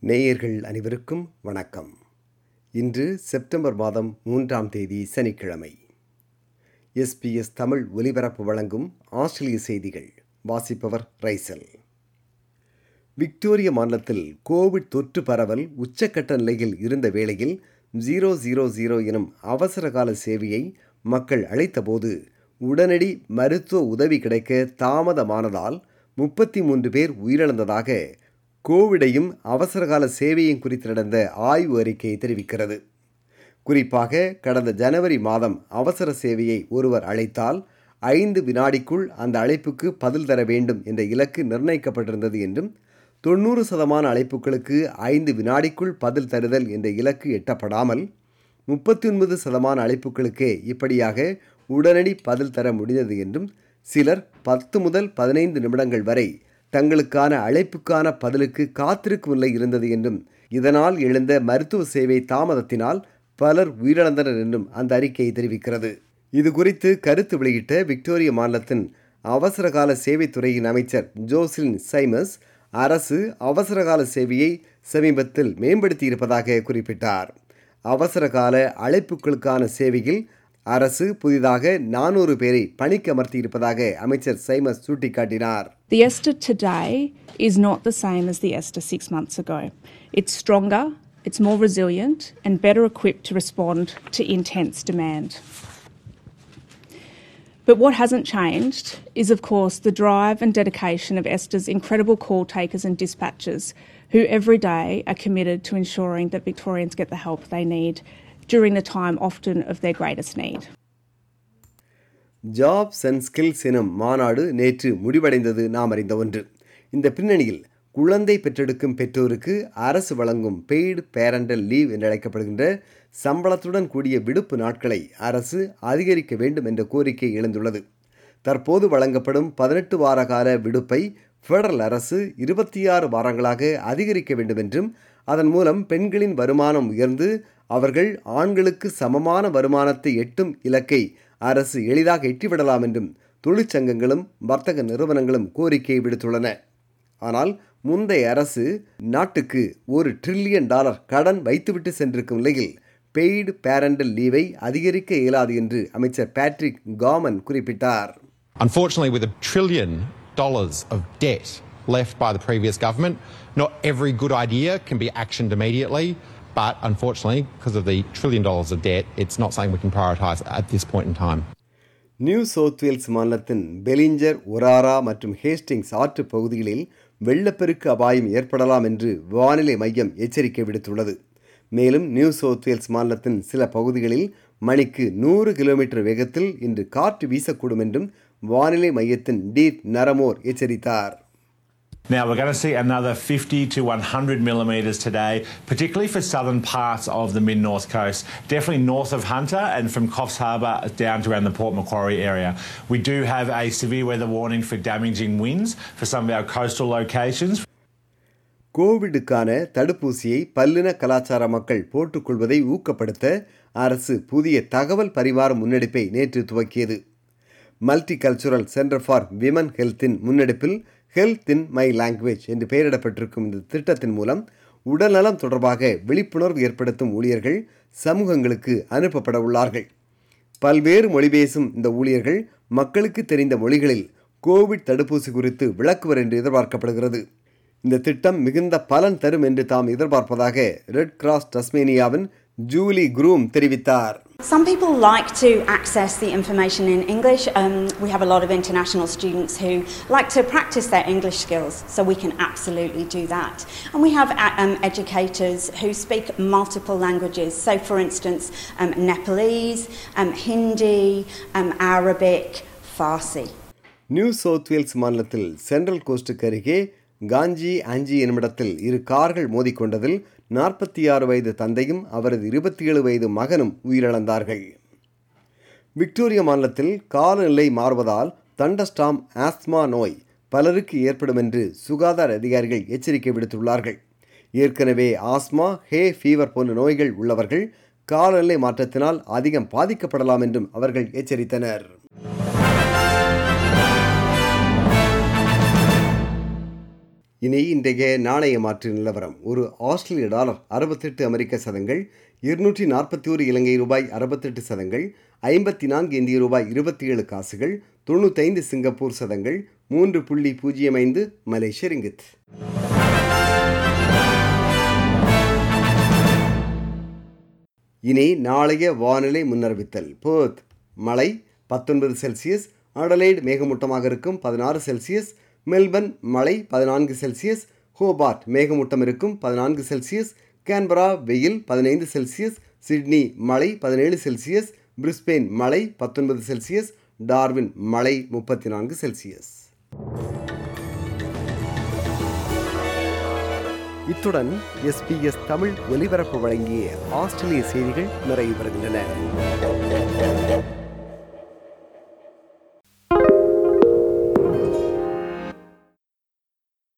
நேயர்கள் அனைவருக்கும் வணக்கம் இன்று செப்டம்பர் மாதம் மூன்றாம் தேதி சனிக்கிழமை எஸ்பிஎஸ் தமிழ் ஒலிபரப்பு வழங்கும் ஆஸ்திரேலிய செய்திகள் வாசிப்பவர் ரைசல் விக்டோரிய மாநிலத்தில் கோவிட் தொற்று பரவல் உச்சக்கட்ட நிலையில் இருந்த வேளையில் ஜீரோ ஜீரோ ஜீரோ எனும் அவசரகால சேவையை மக்கள் அழைத்தபோது உடனடி மருத்துவ உதவி கிடைக்க தாமதமானதால் முப்பத்தி மூன்று பேர் உயிரிழந்ததாக கோவிடையும் அவசரகால சேவையும் குறித்து நடந்த ஆய்வு அறிக்கை தெரிவிக்கிறது குறிப்பாக கடந்த ஜனவரி மாதம் அவசர சேவையை ஒருவர் அழைத்தால் ஐந்து வினாடிக்குள் அந்த அழைப்புக்கு பதில் தர வேண்டும் என்ற இலக்கு நிர்ணயிக்கப்பட்டிருந்தது என்றும் தொண்ணூறு சதமான அழைப்புகளுக்கு ஐந்து வினாடிக்குள் பதில் தருதல் என்ற இலக்கு எட்டப்படாமல் முப்பத்தி ஒன்பது சதமான அழைப்புகளுக்கே இப்படியாக உடனடி பதில் தர முடிந்தது என்றும் சிலர் பத்து முதல் பதினைந்து நிமிடங்கள் வரை தங்களுக்கான அழைப்புக்கான பதிலுக்கு காத்திருக்கும் நிலை இருந்தது என்றும் இதனால் எழுந்த மருத்துவ சேவை தாமதத்தினால் பலர் உயிரிழந்தனர் என்றும் அந்த அறிக்கை தெரிவிக்கிறது இது குறித்து கருத்து வெளியிட்ட விக்டோரிய மாநிலத்தின் அவசரகால சேவைத்துறையின் அமைச்சர் ஜோசிலின் சைமஸ் அரசு அவசரகால சேவையை சமீபத்தில் மேம்படுத்தியிருப்பதாக குறிப்பிட்டார் அவசரகால அழைப்புகளுக்கான சேவையில் அரசு புதிதாக நானூறு பேரை பணிக்கு அமர்த்தியிருப்பதாக அமைச்சர் சைமஸ் சுட்டிக்காட்டினார் The Esther today is not the same as the Esther six months ago. It's stronger, it's more resilient, and better equipped to respond to intense demand. But what hasn't changed is, of course, the drive and dedication of Esther's incredible call takers and dispatchers who every day are committed to ensuring that Victorians get the help they need during the time often of their greatest need. Jobs and skills எனும் மாநாடு நேற்று முடிவடைந்தது நாம் அறிந்த ஒன்று இந்த பின்னணியில் குழந்தை பெற்றெடுக்கும் பெற்றோருக்கு அரசு வழங்கும் பெய்டு பேரண்டல் லீவ் என்று அழைக்கப்படுகின்ற சம்பளத்துடன் கூடிய விடுப்பு நாட்களை அரசு அதிகரிக்க வேண்டும் என்ற கோரிக்கை எழுந்துள்ளது தற்போது வழங்கப்படும் பதினெட்டு வார கால விடுப்பை ஃபெடரல் அரசு இருபத்தி ஆறு வாரங்களாக அதிகரிக்க வேண்டும் என்றும் அதன் மூலம் பெண்களின் வருமானம் உயர்ந்து அவர்கள் ஆண்களுக்கு சமமான வருமானத்தை எட்டும் இலக்கை அரசு எளிதாக எட்டிவிடலாம் என்றும் தொழிற்சங்கங்களும் வர்த்தக நிறுவனங்களும் கோரிக்கை விடுத்துள்ளன ஆனால் முந்தைய அரசு நாட்டுக்கு ஒரு ட்ரில்லியன் டாலர் கடன் வைத்துவிட்டு சென்றிருக்கும் நிலையில் பெய்டு பேரண்டல் லீவை அதிகரிக்க இயலாது என்று அமைச்சர் பேட்ரிக் காமன் குறிப்பிட்டார் Unfortunately, with a trillion dollars of debt left by the previous government, not every good idea can be actioned immediately. But unfortunately, because of the trillion dollars of debt, it's not something we can prioritise at this point in time. New South Wales மாநிலத்தின் Bellinger ஒராரா மற்றும் Hastings ஆற்று பகுதிகளில் வெள்ளப்பெருக்கு அபாயம் ஏற்படலாம் என்று வானிலை மையம் எச்சரிக்கை விடுத்துள்ளது மேலும் நியூ சவுத் வேல்ஸ் மாநிலத்தின் சில பகுதிகளில் மணிக்கு நூறு கிலோமீட்டர் வேகத்தில் இன்று காற்று வீசக்கூடும் என்றும் வானிலை மையத்தின் டீட் நரமோர் எச்சரித்தார் Now, we're going to see another 50 to 100 millimetres today, particularly for southern parts of the mid north coast, definitely north of Hunter and from Coffs Harbour down to around the Port Macquarie area. We do have a severe weather warning for damaging winds for some of our coastal locations. கோவிடுக்கான தடுப்பூசியை பல்லின கலாச்சார மக்கள் போட்டுக்கொள்வதை ஊக்கப்படுத்த அரசு புதிய தகவல் பரிமாற முன்னெடுப்பை நேற்று துவக்கியது multicultural centre for women ஹெல்த்தின் முன்னெடுப்பில் ஹெல்த் இன் மை லாங்குவேஜ் என்று பெயரிடப்பட்டிருக்கும் இந்த திட்டத்தின் மூலம் உடல்நலம் தொடர்பாக விழிப்புணர்வு ஏற்படுத்தும் ஊழியர்கள் சமூகங்களுக்கு அனுப்பப்பட உள்ளார்கள் பல்வேறு மொழி பேசும் இந்த ஊழியர்கள் மக்களுக்கு தெரிந்த மொழிகளில் கோவிட் தடுப்பூசி குறித்து விளக்குவர் என்று எதிர்பார்க்கப்படுகிறது இந்த திட்டம் மிகுந்த பலன் தரும் என்று தாம் எதிர்பார்ப்பதாக ரெட் கிராஸ் டஸ்மேனியாவின் ஜூலி குரூம் தெரிவித்தார் Some people like to access the information in English. Um, we have a lot of international students who like to practice their English skills, so we can absolutely do that. And we have uh, um, educators who speak multiple languages. So, for instance, um, Nepalese, um, Hindi, um, Arabic, Farsi. New South Wales மாநிலத்தில் central கோஸ்டுக்கு அருகே காஞ்சி ஆஞ்சி என்னுமிடத்தில் இரு கார்கள் மோதிக்கொண்டதில் நாற்பத்தி ஆறு வயது தந்தையும் அவரது இருபத்தி ஏழு வயது மகனும் உயிரிழந்தார்கள் விக்டோரியா மாநிலத்தில் காலநிலை மாறுவதால் தண்டஸ்டாம் ஆஸ்மா நோய் பலருக்கு ஏற்படும் என்று சுகாதார அதிகாரிகள் எச்சரிக்கை விடுத்துள்ளார்கள் ஏற்கனவே ஆஸ்மா ஹே ஃபீவர் போன்ற நோய்கள் உள்ளவர்கள் காலநிலை மாற்றத்தினால் அதிகம் பாதிக்கப்படலாம் என்றும் அவர்கள் எச்சரித்தனர் இனி இன்றைய நாணய மாற்று நிலவரம் ஒரு ஆஸ்திரேலிய டாலர் அறுபத்தெட்டு அமெரிக்க சதங்கள் இருநூற்றி நாற்பத்தி ஒரு இலங்கை ரூபாய் அறுபத்தெட்டு சதங்கள் ஐம்பத்தி நான்கு இந்திய ரூபாய் இருபத்தி ஏழு காசுகள் தொண்ணூத்தைந்து சிங்கப்பூர் சதங்கள் மூன்று புள்ளி பூஜ்ஜியம் ஐந்து மலேசிய ரிங்கித் இனி நாளைய வானிலை முன்னறிவித்தல் போத் மழை பத்தொன்பது செல்சியஸ் அடலைடு மேகமூட்டமாக இருக்கும் பதினாறு செல்சியஸ் மெல்பர்ன் மழை பதினான்கு செல்சியஸ் ஹோபார்ட் மேகமூட்டம் இருக்கும் பதினான்கு செல்சியஸ் கேன்பரா வெயில் பதினைந்து செல்சியஸ் சிட்னி மழை பதினேழு செல்சியஸ் பிரிஸ்பெயின் மழை பத்தொன்பது செல்சியஸ் டார்வின் மழை முப்பத்தி நான்கு செல்சியஸ் இத்துடன் எஸ்பிஎஸ் தமிழ் ஒலிபரப்பு வழங்கிய ஆஸ்திரேலிய செய்திகள் நிறைவு பெறுகின்றன